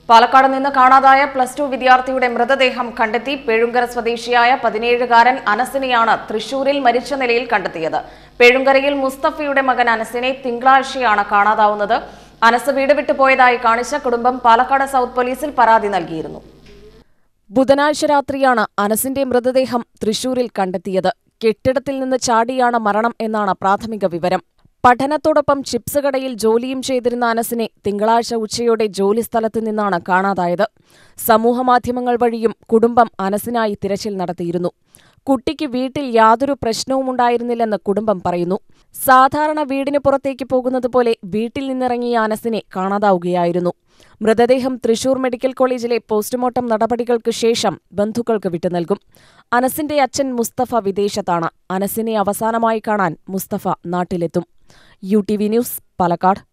പാലക്കാട് നിന്ന് കാണാതായ plus two വിദ്യാർത്ഥിയുടെ മൃതദേഹം കണ്ടെത്തി പേഴുങ്കര സ്വദേശിയായ പതിനേഴുകാരൻ അനസിനെയാണ് തൃശൂരിൽ മരിച്ച നിലയിൽ കണ്ടെത്തിയത് പേഴുങ്കരയിൽ മുസ്തഫയുടെ മകൻ അനസിനെ തിങ്കളാഴ്ചയാണ് കാണാതാവുന്നത് അനസ് വീട് വിട്ടു പോയതായി കാണിച്ച കുടുംബം പാലക്കാട് സൗത്ത് പോലീസിൽ പരാതി നൽകിയിരുന്നു ബുധനാഴ്ച രാത്രിയാണ് അനസിന്റെ മൃതദേഹം തൃശൂരിൽ കണ്ടെത്തിയത് കെട്ടിടത്തിൽ നിന്ന് ചാടിയാണ് മരണം എന്നാണ് പ്രാഥമിക വിവരം പഠനത്തോടൊപ്പം ചിപ്സ് കടയിൽ ജോലിയും ചെയ്തിരുന്ന അനസിനെ തിങ്കളാഴ്ച ഉച്ചയോടെ ജോലിസ്ഥലത്ത് നിന്നാണ് കാണാതായത് സമൂഹമാധ്യമങ്ങൾ വഴിയും കുടുംബം അനസിനായി തിരച്ചിൽ നടത്തിയിരുന്നു കുട്ടിക്ക് വീട്ടിൽ യാതൊരു പ്രശ്നവുമുണ്ടായിരുന്നില്ലെന്ന് കുടുംബം പറയുന്നു സാധാരണ വീടിന് പുറത്തേക്ക് പോകുന്നത് പോലെ വീട്ടിൽ നിന്നിറങ്ങിയ അനസിനെ കാണാതാവുകയായിരുന്നു മൃതദേഹം തൃശൂർ മെഡിക്കൽ കോളേജിലെ പോസ്റ്റ്മോർട്ടം നടപടികൾക്ക് ശേഷം ബന്ധുക്കൾക്ക് വിട്ടുനൽകും അനസിന്റെ അച്ഛൻ മുസ്തഫ വിദേശത്താണ് അനസിനെ അവസാനമായി കാണാൻ മുസ്തഫ നാട്ടിലെത്തും U T V news Palakkad